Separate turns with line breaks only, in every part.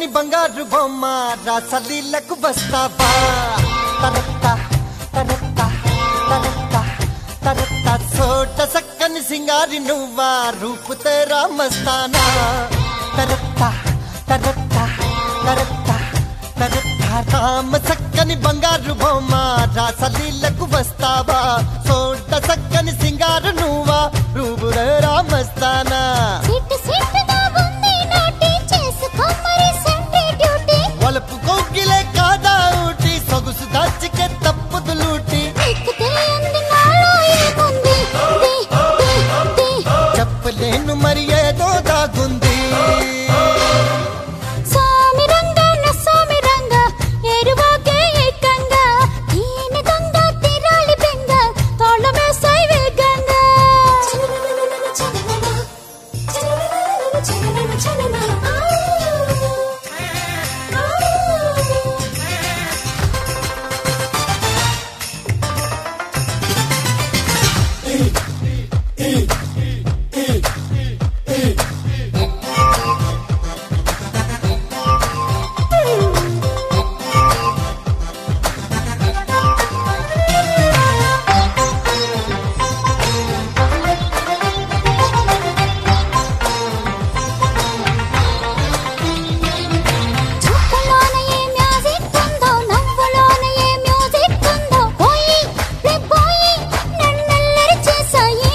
బంగారు బొమ్మ రాసలీలకు వస్తావా తరత్త తరత్త తరత్త తరత్త సోట సక్కని సింగారి నువ్వా రూపు తేరా మస్తానా తరత్త తరత్త తరత్త తరత్త రామ సక్కని బంగారు బొమ్మ రాసలీలకు వస్తావా సోట సక్కని సింగారు నువ్వా రూపు తేరా మస్తానా
సిట్టు సిట్టుగా ఉంది నోటి చేసుకో మరి సండే డ్యూటీ
వలపు కోకిలే కాదా ఊటి సొగుసు దాచికే తప్పుదు లూటి
ఎక్కితే అంది నాలో ఏముంది ది, ది, ది.
చెప్పలేను మరి ఏదో దాగుంది
స్వామి రంగ నా స్వామి రంగ ఎరువాకే ఏకంగా దీని దొంగ తిరాలి బెంగ తోళ్ళమేసాయి వేగంగా చూపులోన ఏ మ్యూజిక్ ఉందో నవ్వులోన ఏ మ్యూజిక్ ఉందో పోయి రే పోయి నన్నల్లరి చేసాయి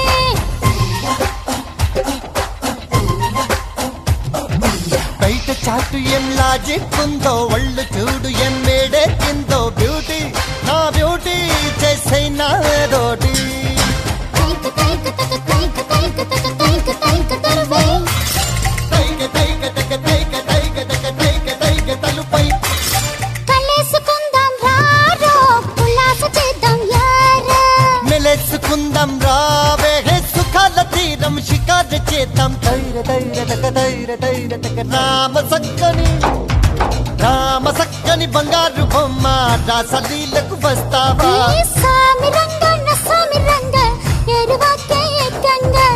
బయట చాటు ఏం లాజిక్ ఉందో ఒళ్ళు చూడు ఏం మేడెక్కిందో బ్యూటీ నా బ్యూటీ చేసే నాదోటి
తైక తైక తక తైక తైక తక తైక తైక తరువై
తైక తైక తక తైక తైక తక తైక తైక తలుపై
కలేసుకుందాం రారో ఉల్లాస చేద్దాం యారా
మెలెసుకుందాం రావే హే సుఖాల తీరం షికారు చేద్దాం తైర తైర తక తైర తైర తక రామ సక్కని రామ సక్కని బంగారు బొమ్మ రాసలీలకు వస్తావా
ఈ సామి రంగ నా సామి రంగ ఎరువాకే ఏకంగా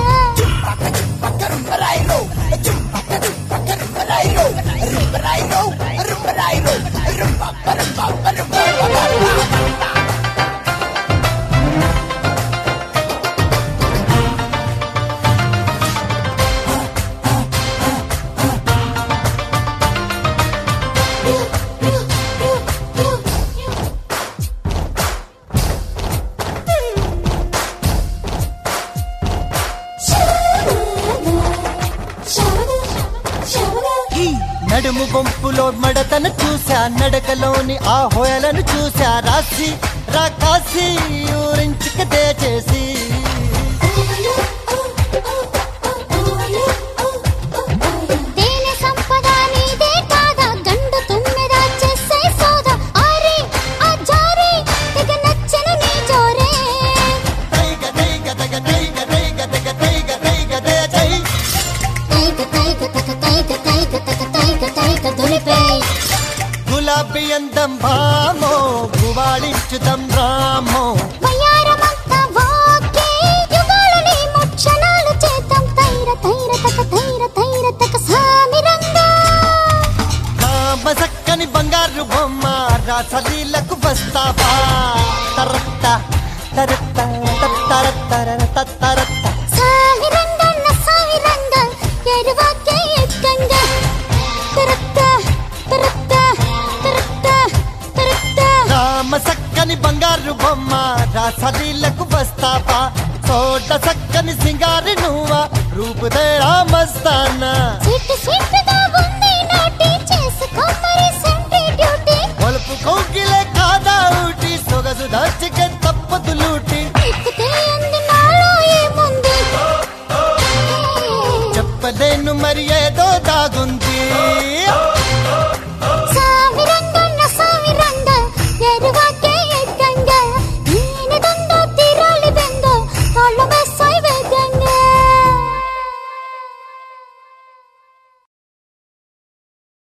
ఈ నడుము గుంపులో మడతను చూసా నడకలోని ఆ హోయలను చూసా రాసి రాకాసి ఊరించిక చేసి
దేని సంపద నీదే కాదా గండు తుమ్మెద చేసే సోదా ఆరే ఆ జారే తెగ నచ్చన నీ జోరే
తైగ తైగ తగ తైగ తైగ తగ తైగ తైగ దే జై
తైక తైక తక తైక తైక తక తైక తైక దులిపై
గులాబీ అందం భామో గువాళించుదం రామో
వయ్యారమంతా వాకే యుగాలని ముక్షణాలు చేద్దాం తైర తైర తక తైర తైర తక సామి రంగా
రామ సక్కని బంగారు బొమ్మ రాసలీలకు వస్తావా తరత్త తరత్త తత్తరత్తర తత్తరత్త
సామి రంగా నా సామి రంగా ఎరువాకే ఎక్కంగా తరత్త తరత్త తరత్త తరత్త
రామ సక్కని బంగారు బొమ్మ రాసలీలకు వస్తావా చోట సక్కని సింగారి నువ్వా రూపుదే రామస్తానా
సిట్టు సిట్టుగా ఉంది నోటి చేసుకో మరి సండే డ్యూటీ
ఒలుపు కోకిలే